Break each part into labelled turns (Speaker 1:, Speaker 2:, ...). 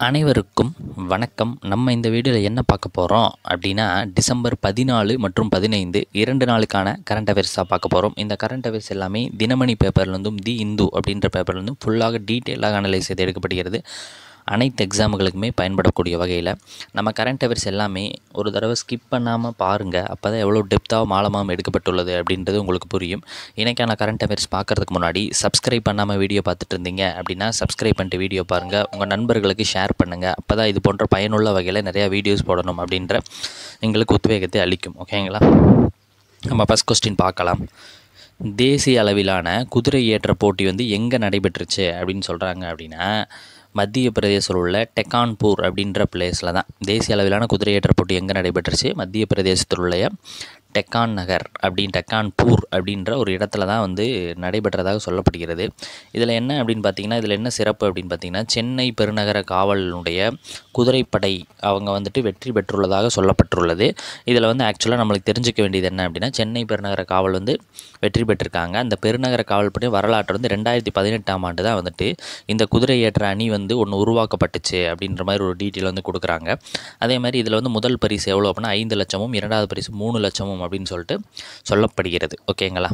Speaker 1: அனைவருக்கும் வணக்கம் நம்ம இந்த வீடியோவில் என்ன பார்க்க போகிறோம் அப்படின்னா டிசம்பர் பதினாலு மற்றும் பதினைந்து இரண்டு நாளுக்கான கரண்ட் அஃபேர்ஸ் தான் பார்க்க போகிறோம் இந்த கரண்ட் அஃபேர்ஸ் எல்லாமே தினமணி பேப்பர்லேருந்தும் தி இந்து அப்படின்ற பேப்பர்லேருந்தும் ஃபுல்லாக டீட்டெயிலாக அனலைஸ் செய்து எடுக்கப்படுகிறது அனைத்து எக்ஸாமுகளுக்குமே பயன்படக்கூடிய வகையில் நம்ம கரண்ட் அஃபேர்ஸ் எல்லாமே ஒரு தடவை ஸ்கிப் பண்ணாமல் பாருங்கள் அப்போ தான் எவ்வளோ டெப்த்தாக ஆழமாக எடுக்கப்பட்டுள்ளது அப்படின்றது உங்களுக்கு புரியும் இன்றைக்கான கரண்ட் அஃபேர்ஸ் பார்க்குறதுக்கு முன்னாடி சப்ஸ்கிரைப் பண்ணாமல் வீடியோ பார்த்துட்டு இருந்தீங்க அப்படின்னா சப்ஸ்கிரைப் பண்ணிட்டு வீடியோ பாருங்கள் உங்கள் நண்பர்களுக்கு ஷேர் பண்ணுங்கள் அப்போ தான் இது போன்ற பயனுள்ள வகையில் நிறையா வீடியோஸ் போடணும் அப்படின்ற எங்களுக்கு உத்வேகத்தை அளிக்கும் ஓகேங்களா நம்ம ஃபஸ்ட் கொஸ்டின் பார்க்கலாம் தேசிய அளவிலான குதிரை ஏற்ற போட்டி வந்து எங்கே நடைபெற்றுச்சு அப்படின்னு சொல்கிறாங்க அப்படின்னா மத்திய பிரதேசத்தில் உள்ள டெக்கான்பூர் அப்படின்ற பிளேஸில் தான் தேசிய அளவிலான குதிரை ஏற்ற போட்டி எங்கே நடைபெற்றுச்சு மத்திய பிரதேசத்தில் உள்ள டெக்கான் நகர் அப்படின் டெக்கான்பூர் அப்படின்ற ஒரு இடத்துல தான் வந்து நடைபெற்றதாக சொல்லப்படுகிறது இதில் என்ன அப்படின்னு பார்த்தீங்கன்னா இதில் என்ன சிறப்பு அப்படின்னு பார்த்தீங்கன்னா சென்னை பெருநகர காவலினுடைய குதிரைப்படை அவங்க வந்துட்டு வெற்றி பெற்றுள்ளதாக சொல்லப்பட்டுள்ளது இதில் வந்து ஆக்சுவலாக நம்மளுக்கு தெரிஞ்சுக்க வேண்டியது என்ன அப்படின்னா சென்னை பெருநகர காவல் வந்து வெற்றி பெற்றிருக்காங்க அந்த பெருநகர காவல் பற்றி வரலாற்று வந்து ரெண்டாயிரத்தி பதினெட்டாம் ஆண்டு தான் வந்துட்டு இந்த குதிரை ஏற்ற அணி வந்து ஒன்று உருவாக்கப்பட்டுச்சு அப்படின்ற மாதிரி ஒரு டீட்டெயில் வந்து கொடுக்குறாங்க அதே மாதிரி இதில் வந்து முதல் பரிசு எவ்வளோ அப்படின்னா ஐந்து லட்சமும் இரண்டாவது பரிசு மூணு லட்சமும் அப்படின்னு சொல்லிட்டு சொல்லப்படுகிறது ஓகேங்களா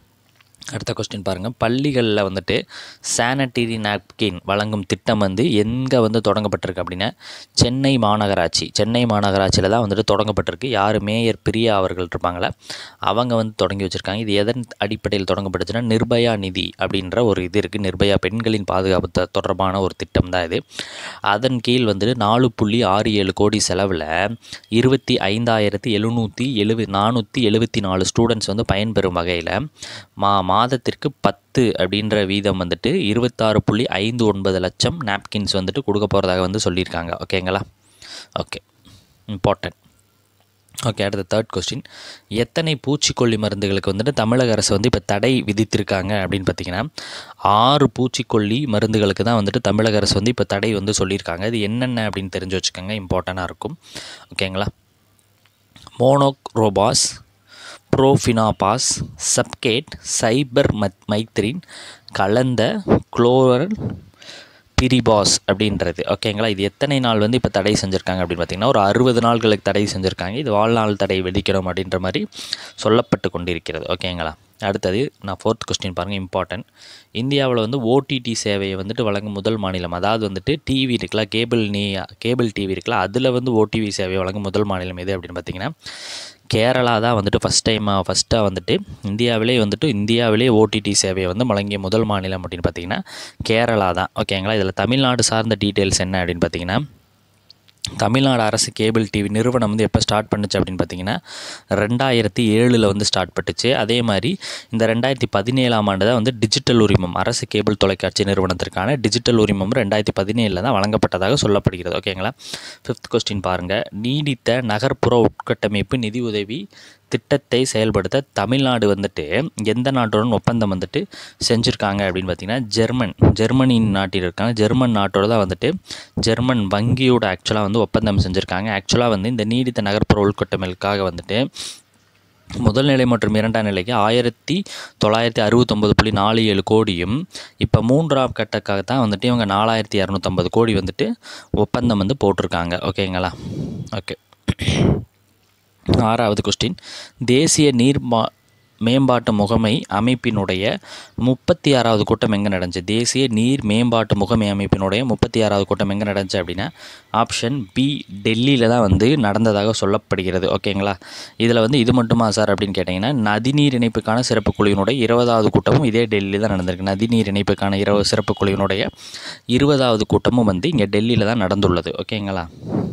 Speaker 1: அடுத்த கொஸ்டின் பாருங்கள் பள்ளிகளில் வந்துட்டு சானிட்டரி நாப்கின் வழங்கும் திட்டம் வந்து எங்கே வந்து தொடங்கப்பட்டிருக்கு அப்படின்னா சென்னை மாநகராட்சி சென்னை மாநகராட்சியில் தான் வந்துட்டு தொடங்கப்பட்டிருக்கு யார் மேயர் பிரியா அவர்கள் இருப்பாங்களே அவங்க வந்து தொடங்கி வச்சுருக்காங்க இது எதன் அடிப்படையில் தொடங்கப்பட்டுச்சுன்னா நிர்பயா நிதி அப்படின்ற ஒரு இது இருக்குது நிர்பயா பெண்களின் பாதுகாப்பு த- தொடர்பான ஒரு திட்டம் தான் இது அதன் கீழ் வந்துட்டு நாலு புள்ளி ஆறு ஏழு கோடி செலவில் இருபத்தி ஐந்தாயிரத்தி எழுநூற்றி எழுபது நானூற்றி எழுபத்தி நாலு ஸ்டூடெண்ட்ஸ் வந்து பயன்பெறும் வகையில் மா மாதத்திற்கு பத்து அப்படின்ற வீதம் வந்துட்டு இருபத்தாறு புள்ளி ஐந்து ஒன்பது லட்சம் நாப்கின்ஸ் வந்துட்டு கொடுக்க போகிறதாக வந்து சொல்லியிருக்காங்க ஓகேங்களா ஓகே இம்பார்ட்டன்ட் ஓகே அடுத்த தேர்ட் கொஸ்டின் எத்தனை பூச்சிக்கொல்லி மருந்துகளுக்கு வந்துட்டு தமிழக அரசு வந்து இப்போ தடை விதித்திருக்காங்க அப்படின்னு பார்த்தீங்கன்னா ஆறு பூச்சிக்கொல்லி மருந்துகளுக்கு தான் வந்துட்டு தமிழக அரசு வந்து இப்போ தடை வந்து சொல்லியிருக்காங்க இது என்னென்ன அப்படின்னு தெரிஞ்சு வச்சுக்கோங்க இம்பார்ட்டண்ட்டாக இருக்கும் ஓகேங்களா மோனோக்ரோபாஸ் ப்ரோஃபினாபாஸ் சப்கேட் சைபர் மத் மைத்ரின் கலந்த குளோரல் பிரிபாஸ் அப்படின்றது ஓகேங்களா இது எத்தனை நாள் வந்து இப்போ தடை செஞ்சுருக்காங்க அப்படின்னு பார்த்தீங்கன்னா ஒரு அறுபது நாள்களுக்கு தடை செஞ்சுருக்காங்க இது வாழ்நாள் தடை விதிக்கணும் அப்படின்ற மாதிரி சொல்லப்பட்டு கொண்டிருக்கிறது ஓகேங்களா அடுத்தது நான் ஃபோர்த் கொஸ்டின் பாருங்கள் இம்பார்ட்டன்ட் இந்தியாவில் வந்து ஓடிடி சேவையை வந்துட்டு வழங்கும் முதல் மாநிலம் அதாவது வந்துட்டு டிவி இருக்குல்ல கேபிள் நீ கேபிள் டிவி இருக்குல்ல அதில் வந்து ஓடிவி சேவையை வழங்கும் முதல் மாநிலம் எது அப்படின்னு பார்த்தீங்கன்னா கேரளா தான் வந்துட்டு ஃபஸ்ட் டைமாக ஃபஸ்ட்டாக வந்துட்டு இந்தியாவிலே வந்துட்டு இந்தியாவிலே ஓடிடி சேவையை வந்து வழங்கிய முதல் மாநிலம் அப்படின்னு பார்த்தீங்கன்னா கேரளா தான் ஓகேங்களா இதில் தமிழ்நாடு சார்ந்த டீட்டெயில்ஸ் என்ன அப்படின்னு பார்த்தீங்கன்னா தமிழ்நாடு அரசு கேபிள் டிவி நிறுவனம் வந்து எப்போ ஸ்டார்ட் பண்ணுச்சு அப்படின்னு பார்த்தீங்கன்னா ரெண்டாயிரத்தி ஏழில் வந்து ஸ்டார்ட் பண்ணுச்சு அதே மாதிரி இந்த ரெண்டாயிரத்தி பதினேழாம் ஆண்டு தான் வந்து டிஜிட்டல் உரிமம் அரசு கேபிள் தொலைக்காட்சி நிறுவனத்திற்கான டிஜிட்டல் உரிமம் ரெண்டாயிரத்தி பதினேழில் தான் வழங்கப்பட்டதாக சொல்லப்படுகிறது ஓகேங்களா ஃபிஃப்த் கொஸ்டின் பாருங்கள் நீடித்த நகர்ப்புற உட்கட்டமைப்பு நிதி உதவி திட்டத்தை செயல்படுத்த தமிழ்நாடு வந்துட்டு எந்த நாட்டுடன் ஒப்பந்தம் வந்துட்டு செஞ்சுருக்காங்க அப்படின்னு பார்த்தீங்கன்னா ஜெர்மன் ஜெர்மனியின் நாட்டில் இருக்காங்க ஜெர்மன் நாட்டோட தான் வந்துட்டு ஜெர்மன் வங்கியோட ஆக்சுவலாக வந்து ஒப்பந்தம் செஞ்சுருக்காங்க ஆக்சுவலாக வந்து இந்த நீடித்த நகர்ப்புற உள்கட்டமைப்புக்காக வந்துட்டு முதல் நிலை மற்றும் இரண்டாம் நிலைக்கு ஆயிரத்தி தொள்ளாயிரத்தி அறுபத்தொம்பது புள்ளி நாலு ஏழு கோடியும் இப்போ மூன்றாம் கட்டக்காக தான் வந்துட்டு இவங்க நாலாயிரத்தி இரநூத்தம்பது கோடி வந்துட்டு ஒப்பந்தம் வந்து போட்டிருக்காங்க ஓகேங்களா ஓகே ஆறாவது கொஸ்டின் தேசிய நீர் மா மேம்பாட்டு முகமை அமைப்பினுடைய முப்பத்தி ஆறாவது கூட்டம் எங்கே நடந்துச்சு தேசிய நீர் மேம்பாட்டு முகமை அமைப்பினுடைய முப்பத்தி ஆறாவது கூட்டம் எங்கே நடந்துச்சு அப்படின்னா ஆப்ஷன் பி டெல்லியில் தான் வந்து நடந்ததாக சொல்லப்படுகிறது ஓகேங்களா இதில் வந்து இது மட்டுமா சார் அப்படின்னு கேட்டிங்கன்னா நதிநீர் இணைப்புக்கான சிறப்பு குழுவினுடைய இருபதாவது கூட்டமும் இதே டெல்லியில் தான் நடந்திருக்கு நதிநீர் இணைப்புக்கான இருபது சிறப்பு குழுவினுடைய இருபதாவது கூட்டமும் வந்து இங்கே டெல்லியில் தான் நடந்துள்ளது ஓகேங்களா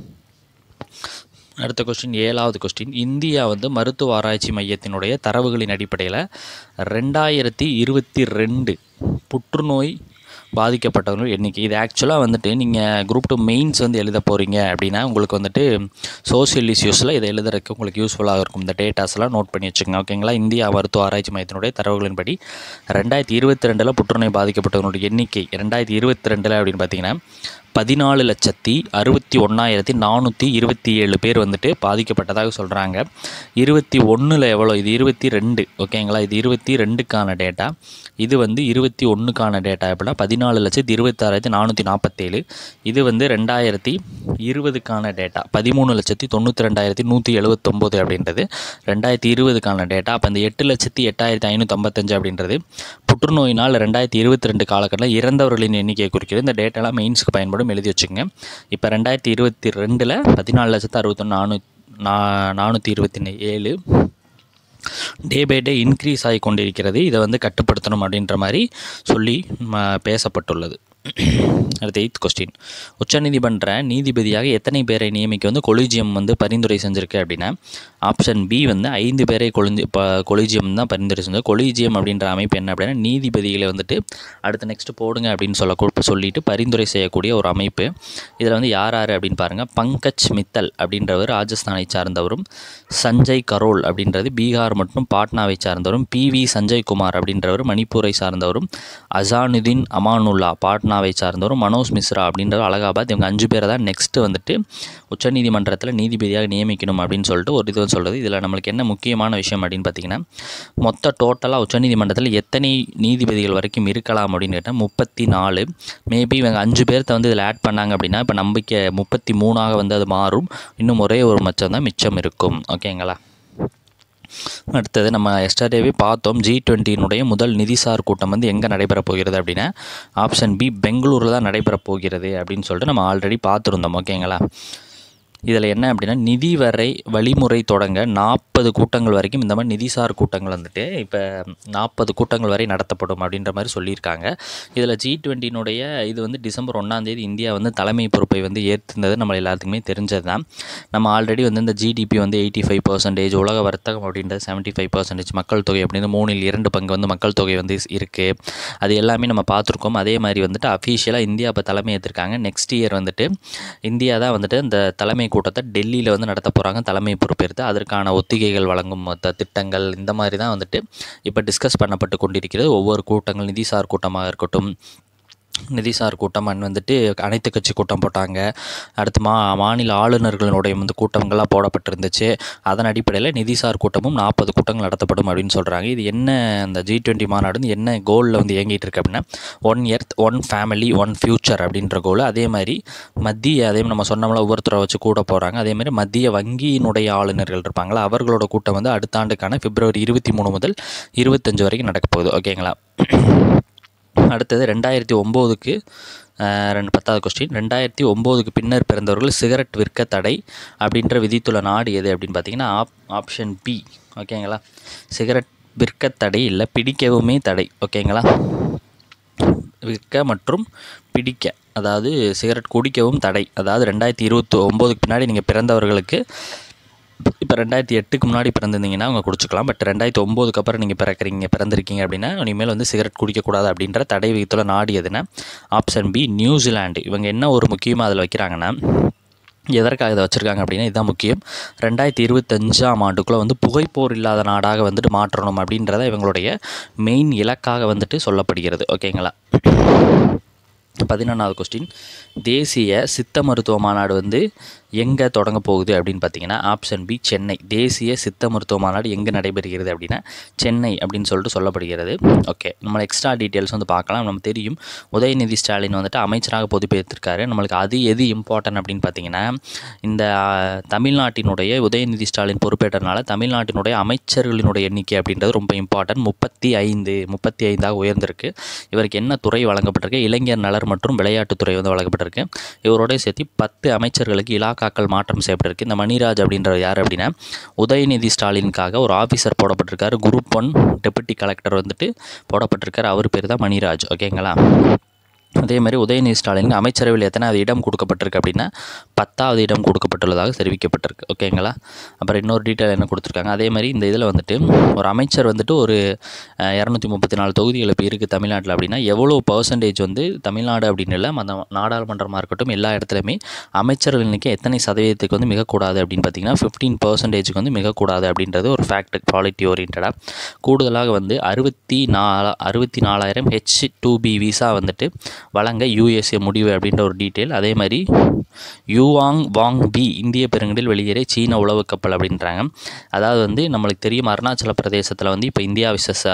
Speaker 1: அடுத்த கொஸ்டின் ஏழாவது கொஸ்டின் இந்தியா வந்து மருத்துவ ஆராய்ச்சி மையத்தினுடைய தரவுகளின் அடிப்படையில் ரெண்டாயிரத்தி இருபத்தி ரெண்டு புற்றுநோய் பாதிக்கப்பட்டவர்கள் எண்ணிக்கை இது ஆக்சுவலாக வந்துட்டு நீங்கள் குரூப் டூ மெயின்ஸ் வந்து எழுத போகிறீங்க அப்படின்னா உங்களுக்கு வந்துட்டு சோஷியல் இஷ்யூஸில் இதை எழுதுறதுக்கு உங்களுக்கு யூஸ்ஃபுல்லாக இருக்கும் இந்த டேட்டாஸ்லாம் நோட் பண்ணி வச்சுக்கோங்க ஓகேங்களா இந்தியா மருத்துவ ஆராய்ச்சி மையத்தினுடைய தரவுகளின்படி ரெண்டாயிரத்தி இருபத்தி ரெண்டில் புற்றுநோய் பாதிக்கப்பட்டவர்களுடைய எண்ணிக்கை ரெண்டாயிரத்தி இருபத்தி ரெண்டில் அப்படின்னு பார்த்தீங்கன்னா பதினாலு லட்சத்தி அறுபத்தி ஒன்றாயிரத்தி நானூற்றி இருபத்தி ஏழு பேர் வந்துட்டு பாதிக்கப்பட்டதாக சொல்கிறாங்க இருபத்தி ஒன்றில் எவ்வளோ இது இருபத்தி ரெண்டு ஓகேங்களா இது இருபத்தி ரெண்டுக்கான டேட்டா இது வந்து இருபத்தி ஒன்றுக்கான டேட்டா எப்படின்னா பதினாலு லட்சத்தி இருபத்தாறாயிரத்தி நானூற்றி நாற்பத்தேழு இது வந்து ரெண்டாயிரத்தி இருபதுக்கான டேட்டா பதிமூணு லட்சத்தி தொண்ணூற்றி ரெண்டாயிரத்தி நூற்றி எழுபத்தொம்போது அப்படின்றது ரெண்டாயிரத்தி இருபதுக்கான டேட்டா அப்போ இந்த எட்டு லட்சத்தி எட்டாயிரத்தி ஐநூற்றி ஐம்பத்தஞ்சு அப்படின்றது புற்றுநோயினால் ரெண்டாயிரத்தி இருபத்தி ரெண்டு காலகட்டத்தில் இறந்தவர்களின் எண்ணிக்கையை குறிக்கிறது இந்த டேட்டாலாம் மெயின்ஸ்க்கு பயன்படும் எழுதி வச்சுங்க இப்போ ரெண்டாயிரத்தி இருபத்தி ரெண்டில் பதினாலு லட்சத்து அறுபத்தொன்று நானூ நா நானூற்றி இருபத்தி ஏழு டே பை டே இன்க்ரீஸ் ஆகி கொண்டிருக்கிறது இதை வந்து கட்டுப்படுத்தணும் அப்படின்ற மாதிரி சொல்லி ம பேசப்பட்டுள்ளது அடுத்த எயித் கொஸ்டின் உச்சநீதிமன்ற நீதிபதியாக எத்தனை பேரை நியமிக்க வந்து கொலிஜியம் வந்து பரிந்துரை செஞ்சுருக்கு அப்படின்னா ஆப்ஷன் பி வந்து ஐந்து பேரை கொலிஞ்சி இப்போ கொலிஜியம் தான் பரிந்துரை செஞ்சது கொலிஜியம் அப்படின்ற அமைப்பு என்ன அப்படின்னா நீதிபதிகளை வந்துட்டு அடுத்து நெக்ஸ்ட் போடுங்க அப்படின்னு சொல்ல கு- சொல்லிட்டு பரிந்துரை செய்யக்கூடிய ஒரு அமைப்பு இதில் வந்து யார் யார் அப்படின்னு பாருங்கள் பங்கஜ் மித்தல் அப்படின்றவர் ராஜஸ்தானை சார்ந்தவரும் சஞ்சய் கரோல் அப்படின்றது பீகார் மற்றும் பாட்னாவை சார்ந்தவரும் பி வி சஞ்சய் குமார் அப்படின்றவர் மணிப்பூரை சார்ந்தவரும் அசானுதீன் அமானுல்லா பாட்னாவை சார்ந்தவரும் மனோஜ் மிஸ்ரா அப்படின்றவர் அலகாபாத் இவங்க அஞ்சு பேரை தான் நெக்ஸ்ட்டு வந்துட்டு உச்சநீதிமன்றத்தில் நீதிபதியாக நியமிக்கணும் அப்படின்னு சொல்லிட்டு ஒரு இது வந்து சொல்கிறது இதில் நம்மளுக்கு என்ன முக்கியமான விஷயம் அப்படின்னு பார்த்தீங்கன்னா மொத்த டோட்டலாக உச்சநீதிமன்றத்தில் எத்தனை நீதிபதிகள் வரைக்கும் இருக்கலாம் அப்படின்னு கேட்டால் முப்பத்தி நாலு மேபி இவங்க அஞ்சு பேர்த்த வந்து இதில் ஆட் பண்ணாங்க அப்படின்னா இப்போ நம்பிக்கை முப்பத்தி மூணாக வந்து அது மாறும் இன்னும் ஒரே ஒரு மச்சம் தான் மிச்சம் இருக்கும் ஓகேங்களா அடுத்தது நம்ம எஸ்டர்டேவே பார்த்தோம் ஜி டுவெண்ட்டினுடைய முதல் நிதிசார் கூட்டம் வந்து எங்கே நடைபெறப் போகிறது அப்படின்னா ஆப்ஷன் பி பெங்களூரில் தான் நடைபெறப் போகிறது அப்படின்னு சொல்லிட்டு நம்ம ஆல்ரெடி பார்த்துருந்தோம் ஓகேங்களா இதில் என்ன அப்படின்னா நிதி வரை வழிமுறை தொடங்க நாற்பது கூட்டங்கள் வரைக்கும் இந்த மாதிரி நிதிசார் கூட்டங்கள் வந்துட்டு இப்போ நாற்பது கூட்டங்கள் வரை நடத்தப்படும் அப்படின்ற மாதிரி சொல்லியிருக்காங்க இதில் ஜி டுவெண்ட்டினுடைய இது வந்து டிசம்பர் ஒன்றாந்தேதி இந்தியா வந்து தலைமை பொறுப்பை வந்து ஏற்றிருந்தது நம்ம எல்லாத்துக்குமே தெரிஞ்சது தான் நம்ம ஆல்ரெடி வந்து இந்த ஜிடிபி வந்து எயிட்டி ஃபைவ் பர்சன்டேஜ் உலக வர்த்தகம் அப்படின்றது செவன்ட்டி ஃபைவ் பர்சன்டேஜ் மக்கள் தொகை அப்படின்னு மூணில் இரண்டு பங்கு வந்து மக்கள் தொகை வந்து இருக்குது அது எல்லாமே நம்ம பார்த்துருக்கோம் அதே மாதிரி வந்துட்டு அஃபீஷியலாக இந்தியா இப்போ தலைமை ஏற்றிருக்காங்க நெக்ஸ்ட் இயர் வந்துட்டு இந்தியா தான் வந்துட்டு இந்த தலைமை கூட்டத்தை டெல்லியில் வந்து நடத்த போகிறாங்க தலைமை பொறுப்பேற்று அதற்கான ஒத்திகைகள் வழங்கும் மொத்த திட்டங்கள் இந்த மாதிரி தான் வந்துட்டு இப்போ டிஸ்கஸ் பண்ணப்பட்டு கொண்டிருக்கிறது ஒவ்வொரு கூட்டங்கள் நிதிசார் கூட்டமாக இருக்கட்டும் நிதிசார் கூட்டம் அண்ட் வந்துட்டு அனைத்து கட்சி கூட்டம் போட்டாங்க அடுத்து மா மாநில ஆளுநர்களுடைய வந்து கூட்டங்கள்லாம் போடப்பட்டிருந்துச்சு அதன் அடிப்படையில் நிதிசார் கூட்டமும் நாற்பது கூட்டங்கள் நடத்தப்படும் அப்படின்னு சொல்கிறாங்க இது என்ன அந்த ஜி டுவெண்ட்டி மாநாடு வந்து என்ன கோலில் வந்து இயங்கிட்டு இருக்கு அப்படின்னா one earth one family one future அப்படின்ற கோல் அதே மாதிரி மத்திய அதே மாதிரி நம்ம சொன்னோம்ல ஒவ்வொருத்தரை வச்சு கூட போகிறாங்க அதே மாதிரி மத்திய வங்கியினுடைய ஆளுநர்கள் இருப்பாங்களா அவர்களோட கூட்டம் வந்து அடுத்த ஆண்டுக்கான பிப்ரவரி இருபத்தி மூணு முதல் இருபத்தஞ்சு வரைக்கும் நடக்க போகுது ஓகேங்களா அடுத்தது ரெண்டாயிரத்தி ஒம்போதுக்கு ரெண்டு பத்தாவது கொஸ்டின் ரெண்டாயிரத்தி ஒம்போதுக்கு பின்னர் பிறந்தவர்கள் சிகரெட் விற்க தடை அப்படின்ற விதித்துள்ள நாடு எது அப்படின்னு பார்த்தீங்கன்னா ஆப் ஆப்ஷன் பி ஓகேங்களா சிகரெட் விற்க தடை இல்லை பிடிக்கவுமே தடை ஓகேங்களா விற்க மற்றும் பிடிக்க அதாவது சிகரெட் குடிக்கவும் தடை அதாவது ரெண்டாயிரத்தி இருபத்தி ஒம்போதுக்கு பின்னாடி நீங்கள் பிறந்தவர்களுக்கு இப்போ ரெண்டாயிரத்தி எட்டுக்கு முன்னாடி பிறந்திருந்தீங்கன்னா அவங்க குடிச்சிக்கலாம் பட் ரெண்டாயிரத்தி ஒம்போதுக்கு அப்புறம் நீங்கள் பிறக்கிறீங்க பிறந்திருக்கீங்க அப்படின்னா இனிமேல் வந்து சிகரெட் குடிக்கக்கூடாது அப்படின்ற தடை விதித்துள்ள நாடு எதுனா ஆப்ஷன் பி நியூசிலாண்டு இவங்க என்ன ஒரு முக்கியமாக அதில் வைக்கிறாங்கன்னா எதற்காக இதை வச்சுருக்காங்க அப்படின்னா இதுதான் முக்கியம் ரெண்டாயிரத்தி இருபத்தஞ்சாம் ஆண்டுக்குள்ளே வந்து புகைப்போர் இல்லாத நாடாக வந்துட்டு மாற்றணும் அப்படின்றத இவங்களுடைய மெயின் இலக்காக வந்துட்டு சொல்லப்படுகிறது ஓகேங்களா பதினொன்றாவது கொஸ்டின் தேசிய சித்த மருத்துவ மாநாடு வந்து எங்கே தொடங்க போகுது அப்படின்னு பார்த்தீங்கன்னா ஆப்ஷன் பி சென்னை தேசிய சித்த மருத்துவ மாநாடு எங்கே நடைபெறுகிறது அப்படின்னா சென்னை அப்படின்னு சொல்லிட்டு சொல்லப்படுகிறது ஓகே நம்ம எக்ஸ்ட்ரா டீட்டெயில்ஸ் வந்து பார்க்கலாம் நம்ம தெரியும் உதயநிதி ஸ்டாலின் வந்துட்டு அமைச்சராக பொறுப்பேற்றிருக்காரு நம்மளுக்கு அது எது இம்பார்ட்டன்ட் அப்படின்னு பார்த்தீங்கன்னா இந்த ஆ, தமிழ்நாட்டினுடைய உதயநிதி ஸ்டாலின் பொறுப்பேற்றனால தமிழ்நாட்டினுடைய அமைச்சர்களினுடைய எண்ணிக்கை அப்படின்றது ரொம்ப இம்பார்ட்டன்ட் முப்பத்தி ஐந்து முப்பத்தி ஐந்தாக உயர்ந்திருக்கு இவருக்கு என்ன துறை வழங்கப்பட்டிருக்கு இளைஞர் நலர் மற்றும் விளையாட்டுத்துறை வந்து வழங்கப்பட்டிருக்கு இவரோட சேர்த்து பத்து அமைச்சர்களுக்கு இலாக்காக்கள் மாற்றம் செய்யப்பட்டிருக்கு இந்த மணிராஜ் அப்படின்றவர் யார் அப்படின்னா உதயநிதி ஸ்டாலினுக்காக ஒரு ஆஃபீஸர் போடப்பட்டிருக்காரு குரூப் ஒன் டெபுட்டி கலெக்டர் வந்துட்டு போடப்பட்டிருக்காரு அவர் பேர் தான் மணிராஜ் ஓகேங்களா அதே மாதிரி உதயநிதி ஸ்டாலினுக்கு அமைச்சரவையில் எத்தனை அது இடம் கொடுக்கப்பட்டிருக்கு அப்படின்னா பத்தாவது இடம் கொடுக்கப்பட்டுள்ளதாக தெரிவிக்கப்பட்டிருக்கு ஓகேங்களா அப்புறம் இன்னொரு டீட்டெயில் என்ன கொடுத்துருக்காங்க அதே மாதிரி இந்த இதில் வந்துட்டு ஒரு அமைச்சர் வந்துட்டு ஒரு இரநூத்தி முப்பத்தி நாலு தொகுதிகள் இப்போ இருக்குது தமிழ்நாட்டில் அப்படின்னா எவ்வளோ பர்சன்டேஜ் வந்து தமிழ்நாடு அப்படின்னு இல்லை மற்ற நாடாளுமன்றமாக இருக்கட்டும் எல்லா இடத்துலையுமே அமைச்சர்கள் எண்ணிக்கை எத்தனை சதவீதத்துக்கு வந்து மிகக்கூடாது அப்படின்னு பார்த்தீங்கன்னா ஃபிஃப்டீன் பர்சன்டேஜுக்கு வந்து மிகக்கூடாது அப்படின்றது ஒரு ஃபேக்ட் குவாலிட்டி ஓரியன்டாக கூடுதலாக வந்து அறுபத்தி நாலு அறுபத்தி நாலாயிரம் ஹெச் டூ பி விசா வந்துட்டு வழங்க யூஎஸ்ஏ முடிவு அப்படின்ற ஒரு டீட்டெயில் அதே மாதிரி யூவாங் வாங் பி இந்திய பெருங்கடல் வெளியேறிய சீன உளவு கப்பல் அப்படின்றாங்க அதாவது வந்து நம்மளுக்கு தெரியும் அருணாச்சல பிரதேசத்தில் வந்து இப்போ இந்தியா விசஸ்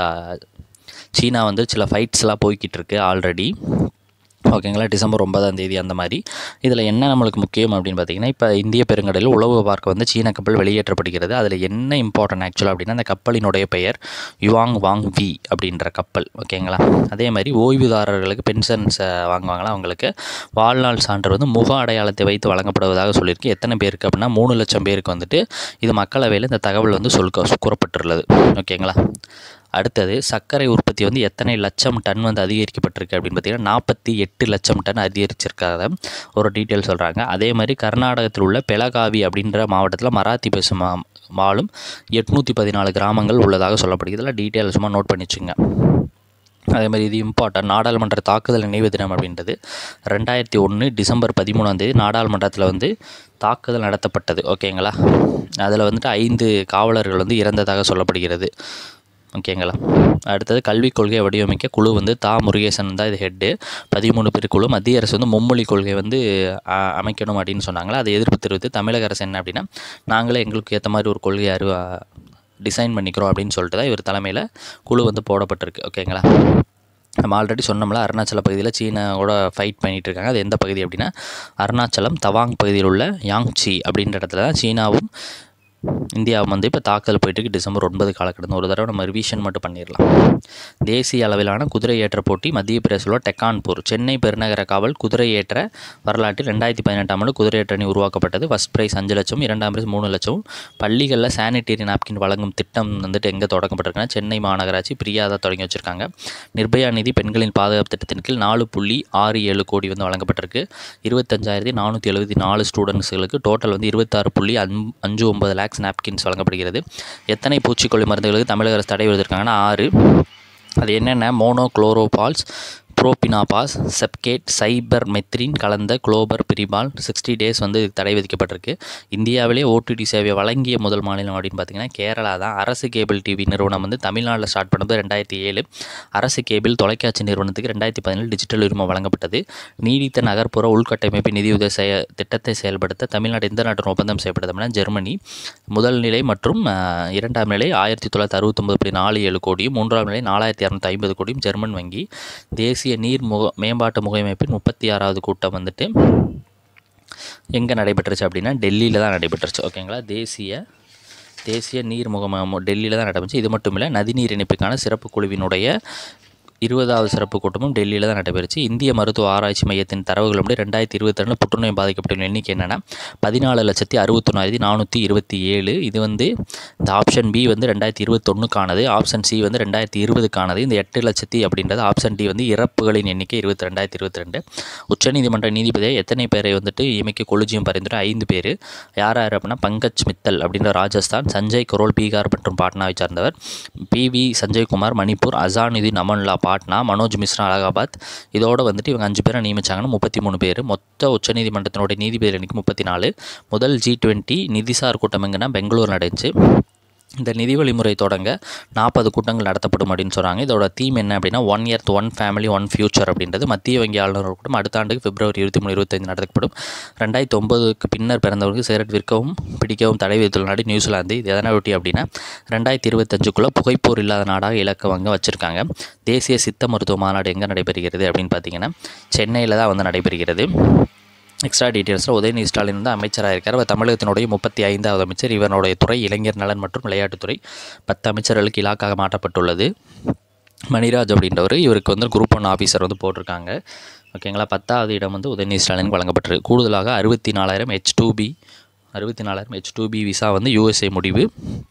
Speaker 1: சீனா வந்து சில ஃபைட்ஸ்லாம் போய்கிட்டு இருக்கு ஆல்ரெடி ஓகேங்களா டிசம்பர் ஒன்பதாம் தேதி அந்த மாதிரி இதில் என்ன நம்மளுக்கு முக்கியம் அப்படின்னு பார்த்தீங்கன்னா இப்போ இந்திய பெருங்கடலில் உளவு பார்க்க வந்து சீன கப்பல் வெளியேற்றப்படுகிறது அதில் என்ன இம்பார்ட்டன்ட் ஆக்சுவலாக அப்படின்னா அந்த கப்பலினுடைய பெயர் யுவாங் வாங் வி அப்படின்ற கப்பல் ஓகேங்களா அதே மாதிரி ஓய்வுதாரர்களுக்கு பென்ஷன்ஸ் வாங்குவாங்களா அவங்களுக்கு வாழ்நாள் சான்று வந்து முக அடையாளத்தை வைத்து வழங்கப்படுவதாக சொல்லியிருக்கு எத்தனை பேருக்கு அப்படின்னா மூணு லட்சம் பேருக்கு வந்துட்டு இது மக்களவையில் இந்த தகவல் வந்து சொல்க கூறப்பட்டுள்ளது ஓகேங்களா அடுத்தது சர்க்கரை உற்பத்தி வந்து எத்தனை லட்சம் டன் வந்து அதிகரிக்கப்பட்டிருக்கு அப்படின்னு பார்த்தீங்கன்னா நாற்பத்தி எட்டு லட்சம் டன் அதிகரிச்சிருக்காத ஒரு டீட்டெயில் சொல்கிறாங்க அதே மாதிரி கர்நாடகத்தில் உள்ள பெலகாவி அப்படின்ற மாவட்டத்தில் மராத்தி பேசும் மா மாலும் எட்நூற்றி பதினாலு கிராமங்கள் உள்ளதாக சொல்லப்படுகிறது இதெல்லாம் டீட்டெயில் சும்மா நோட் பண்ணி வச்சுங்க அதே மாதிரி இது இம்பார்ட்டன்ட் நாடாளுமன்ற தாக்குதல் நினைவு தினம் அப்படின்றது ரெண்டாயிரத்தி ஒன்று டிசம்பர் பதிமூணாம் தேதி நாடாளுமன்றத்தில் வந்து தாக்குதல் நடத்தப்பட்டது ஓகேங்களா அதில் வந்துட்டு ஐந்து காவலர்கள் வந்து இறந்ததாக சொல்லப்படுகிறது ஓகேங்களா அடுத்தது கல்விக் கொள்கையை வடிவமைக்க குழு வந்து தா முருகேசன் தான் இது ஹெட்டு பதிமூணு பேர் குழு மத்திய அரசு வந்து மும்மொழி கொள்கை வந்து அ, அமைக்கணும் அப்படின்னு சொன்னாங்களா அதை எதிர்ப்பு தெரிவித்து தமிழக அரசு என்ன அப்படின்னா நாங்களே எங்களுக்கு ஏற்ற மாதிரி ஒரு கொள்கையை அறிவு டிசைன் பண்ணிக்கிறோம் அப்படின்னு சொல்லிட்டு தான் இவர் தலைமையில் குழு வந்து போடப்பட்டிருக்கு ஓகேங்களா நம்ம ஆல்ரெடி சொன்னோம்ல அருணாச்சல பகுதியில் சீனாவோட ஃபைட் பண்ணிகிட்டு இருக்காங்க அது எந்த பகுதி அப்படின்னா அருணாச்சலம் தவாங் பகுதியில் உள்ள யாங்சி அப்படின்ற இடத்துல தான் சீனாவும் இந்தியாவும் வந்து இப்போ தாக்கல் போயிட்டு இருக்கு டிசம்பர் ஒன்பது காலக்கடந்து ஒரு தடவை நம்ம ரிவிஷன் மட்டும் பண்ணிடலாம் தேசிய அளவிலான குதிரை ஏற்ற போட்டி மத்திய பிரதேசில் உள்ள டெக்கான்பூர் சென்னை பெருநகர காவல் குதிரை ஏற்ற வரலாற்றில் ரெண்டாயிரத்தி பதினெட்டாம் ஆண்டு குதிரை ஏற்ற அணி உருவாக்கப்பட்டது ஃபஸ்ட் ப்ரைஸ் அஞ்சு லட்சம் இரண்டாம் ப்ரைஸ் மூணு லட்சம் பள்ளிகளில் சானிட்டரி நாப்கின் வழங்கும் திட்டம் வந்துட்டு எங்கே தொடங்கப்பட்டிருக்குன்னா சென்னை மாநகராட்சி பிரியாதா தொடங்கி வச்சுருக்காங்க நிர்பயா நிதி பெண்களின் பாதுகாப்பு திட்டத்தின் கீழ் நாலு புள்ளி ஆறு ஏழு கோடி வந்து வழங்கப்பட்டிருக்கு இருபத்தஞ்சாயிரத்தி நானூற்றி எழுபத்தி நாலு ஸ்டூடெண்ட்ஸுகளுக்கு டோட்டல் வந்து இருபத்தாறு புள்ளி அஞ் அஞ்சு ஒன்பது லேக்ஸ் நாப்கின்ஸ் வழங்கப்படுகிறது எத்தனை பூச்சிக்கொல்லி மருந்துகளுக்கு தமிழக அரசு தடை விதிருக்காங்கன்னா ஆறு அது என்னென்ன மோனோ குளோரோபால்ஸ் ப்ரோபினாபாஸ் செப்கேட் சைபர் மெத்ரின் கலந்த குளோபர் பிரிபால் சிக்ஸ்டி டேஸ் வந்து இதுக்கு தடை விதிக்கப்பட்டிருக்கு இந்தியாவிலே ஓடிடி சேவை வழங்கிய முதல் மாநிலம் அப்படின்னு பார்த்தீங்கன்னா கேரளா தான் அரசு கேபிள் டிவி நிறுவனம் வந்து தமிழ்நாட்டில் ஸ்டார்ட் பண்ணது ரெண்டாயிரத்தி ஏழு அரசு கேபிள் தொலைக்காட்சி நிறுவனத்துக்கு ரெண்டாயிரத்தி பதினேழு டிஜிட்டல் உரிமம் வழங்கப்பட்டது நீடித்த நகர்ப்புற உள்கட்டமைப்பு நிதியுதவி செய திட்டத்தை செயல்படுத்த தமிழ்நாடு எந்த நாட்டுடன் ஒப்பந்தம் செய்யப்பட்டது அப்படின்னா ஜெர்மனி முதல் நிலை மற்றும் அஹ், இரண்டாம் நிலை ஆயிரத்தி தொள்ளாயிரத்தி அறுபத்தொம்பது புள்ளி நாலு ஏழு கோடியும் மூன்றாம் நிலை நாலாயிரத்தி இரநூத்தி ஐம்பது கோடியும் ஜெர்மன் வங்கி தேசிய நீர் முக மேம்பாட்டு முகமைப்பின் முப்பத்தி ஆறாவது கூட்டம் வந்துட்டு எங்கே நடைபெற்றுச்சு அப்படின்னா டெல்லியில் தான் நடைபெற்றுச்சு ஓகேங்களா தேசிய தேசிய நீர் முகமை டெல்லியில் தான் நடைபெற்றுச்சு இது மட்டும் இல்லை நதிநீர் இணைப்புக்கான சிறப்பு குழுவினுடைய இருபதாவது சிறப்பு கூட்டமும் டெல்லியில் தான் நடைபெறுச்சு இந்திய மருத்துவ ஆராய்ச்சி மையத்தின் தரவுகளுடைய ரெண்டாயிரத்தி இருபத்தி ரெண்டு புற்றுநோய் பாதிக்கப்பட்ட எண்ணிக்கை என்னென்னா பதினாலு லட்சத்தி அறுபத்தொன்னாயிரத்தி நானூற்றி இருபத்தி ஏழு இது வந்து இந்த ஆப்ஷன் பி வந்து ரெண்டாயிரத்தி இருபத்தொன்னுக்கானது ஆப்ஷன் சி வந்து ரெண்டாயிரத்தி இருபதுக்கானது இந்த எட்டு லட்சத்தி அப்படின்றது ஆப்ஷன் டி வந்து இறப்புகளின் எண்ணிக்கை இருபத்தி ரெண்டாயிரத்தி இருபத்தி ரெண்டு உச்சநீதிமன்ற நீதிபதியை எத்தனை பேரை வந்துட்டு இயமிக்க கொலிஜியம் பரிந்துரை ஐந்து பேர் யார் யார் அப்படின்னா பங்கஜ் மித்தல் அப்படின்ற ராஜஸ்தான் சஞ்சய் கரோல் பீகார் மற்றும் பாட்னாவை சார்ந்தவர் பி வி சஞ்சய்குமார் மணிப்பூர் அசானுதீன் அமன்லா பாட்னா மனோஜ் மிஸ்ரா அலகாபாத் இதோட வந்துட்டு இவங்க அஞ்சு பேரை நியமிச்சாங்கன்னா முப்பத்தி மூணு பேர் மொத்த உச்சநீதிமன்றத்தினுடைய நீதிபதி எண்ணிக்கை முப்பத்தி நாலு முதல் ஜி டுவெண்ட்டி நிதிசார் கூட்டம் எங்கன்னா பெங்களூர் நடந்துச்சு இந்த நிதி வழிமுறை தொடங்க நாற்பது கூட்டங்கள் நடத்தப்படும் அப்படின்னு சொல்கிறாங்க இதோட தீம் என்ன அப்படின்னா one earth one family one future அப்படின்றது மத்திய வங்கி ஆளுநர் கூட்டம் அடுத்த ஆண்டுக்கு பிப்ரவரி இருபத்தி மூணு இருபத்தைந்து நடத்தப்படும் ரெண்டாயிரத்தி ஒன்பதுக்கு பின்னர் பிறந்தவர்களுக்கு சிகரெட் விற்கவும் பிடிக்கவும் தடை விதித்துள்ள நாடு நியூசிலாந்து இது எதனை ஒட்டி அப்படின்னா ரெண்டாயிரத்தி இருபத்தஞ்சுக்குள்ளே புகைப்போர் இல்லாத நாடாக இலக்க வங்க வச்சுருக்காங்க தேசிய சித்த மருத்துவ மாநாடு எங்கே நடைபெறுகிறது அப்படின்னு பார்த்தீங்கன்னா சென்னையில் தான் வந்து நடைபெறுகிறது எக்ஸ்ட்ரா டீட்டெயில்ஸில் உதயநிதி ஸ்டாலின் வந்து அமைச்சராக இருக்கார் அவர் தமிழகத்தினுடைய முப்பத்தி ஐந்தாவது அமைச்சர் இவனுடைய துறை இளைஞர் நலன் மற்றும் விளையாட்டுத்துறை பத்து அமைச்சர்களுக்கு இலாக்காக மாற்றப்பட்டுள்ளது மணிராஜ் அப்படின்றவர் இவருக்கு வந்து குரூப் ஒன் ஆஃபீஸர் வந்து போட்டிருக்காங்க ஓகேங்களா பத்தாவது இடம் வந்து உதயநிதி ஸ்டாலினுக்கு வழங்கப்பட்டிருக்கு கூடுதலாக அறுபத்தி நாலாயிரம் ஹெச் டூ பி அறுபத்தி நாலாயிரம் ஹெச் டூ பி விசா வந்து யூஎஸ்ஏ முடிவு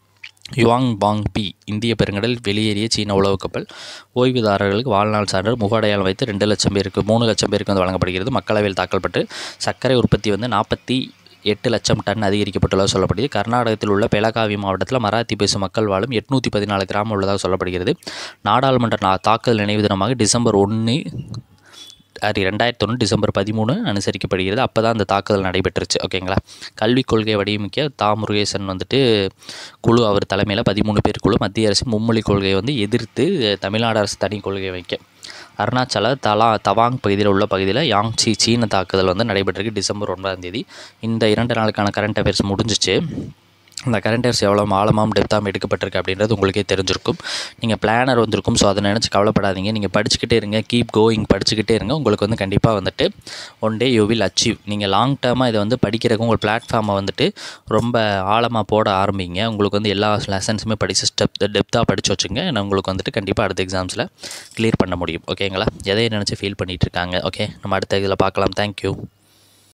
Speaker 1: யுவாங் பாங் பி இந்திய பெருங்கடல் வெளியேறிய சீன உளவு கப்பல் ஓய்வுதாரர்களுக்கு வாழ்நாள் சான்றிதழ் முகடையாளம் வைத்து ரெண்டு லட்சம் பேருக்கு மூணு லட்சம் பேருக்கு வந்து வழங்கப்படுகிறது மக்களவையில் தாக்கல்பட்டு சர்க்கரை உற்பத்தி வந்து நாற்பத்தி எட்டு லட்சம் டன் அதிகரிக்கப்பட்டுள்ளதாக சொல்லப்படுகிறது கர்நாடகத்தில் உள்ள பெலகாவி மாவட்டத்தில் மராத்தி பேசும் மக்கள் வாழும் எட்நூற்றி பதினாலு கிராமம் உள்ளதாக சொல்லப்படுகிறது நாடாளுமன்ற நா- தாக்குதல் நினைவு தினமாக டிசம்பர் ஒன்று சாரி ரெண்டாயிரத்தி ஒன்று டிசம்பர் பதிமூணு அனுசரிக்கப்படுகிறது அப்போ தான் அந்த தாக்குதல் நடைபெற்றுச்சு ஓகேங்களா கல்விக் கொள்கையை வடிவமைக்க தா முருகேசன் வந்துட்டு குழு அவர் தலைமையில் பதிமூணு பேர் குழு மத்திய அரசின் மும்மொழி கொள்கையை வந்து எதிர்த்து தமிழ்நாடு அரசு தனி கொள்கையை வைக்க அருணாச்சல தலா தவாங் பகுதியில் உள்ள பகுதியில் யாங்சி சீன தாக்குதல் வந்து நடைபெற்றிருக்கு டிசம்பர் ஒன்பதாம் தேதி இந்த இரண்டு நாளுக்கான கரண்ட் அஃபேர்ஸ் முடிஞ்சிச்சு அந்த கரண்ட் அஃபேர்ஸ் எவ்வளோ ஆழமாகவும் டெப்த்தாகவும் எடுக்கப்பட்டிருக்கு அப்படின்றது உங்களுக்கே தெரிஞ்சிருக்கும் நீங்கள் பிளானர் வந்திருக்கும் ஸோ அதை நினச்சி கவலைப்படாதீங்க நீங்கள் படிச்சுக்கிட்டே இருங்க கீப் கோயிங் படிச்சுக்கிட்டே இருங்க உங்களுக்கு வந்து கண்டிப்பாக வந்துட்டு one day you will achieve நீங்கள் லாங் டேர்மாக இதை வந்து படிக்கிறதுக்கு உங்கள் பிளாட்ஃபார்மை வந்துட்டு ரொம்ப ஆழமாக போட ஆரம்பிங்க உங்களுக்கு வந்து எல்லா லெசன்ஸுமே படித்து ஸ்டெப் டெப்த்தாக படித்து வச்சுங்க நான் உங்களுக்கு வந்துட்டு கண்டிப்பாக அடுத்த எக்ஸாம்ஸில் கிளியர் பண்ண முடியும் ஓகேங்களா எதை நினச்சி ஃபீல் பண்ணிகிட்டு இருக்காங்க ஓகே நம்ம அடுத்த இதில் பார்க்கலாம் தேங்க்யூ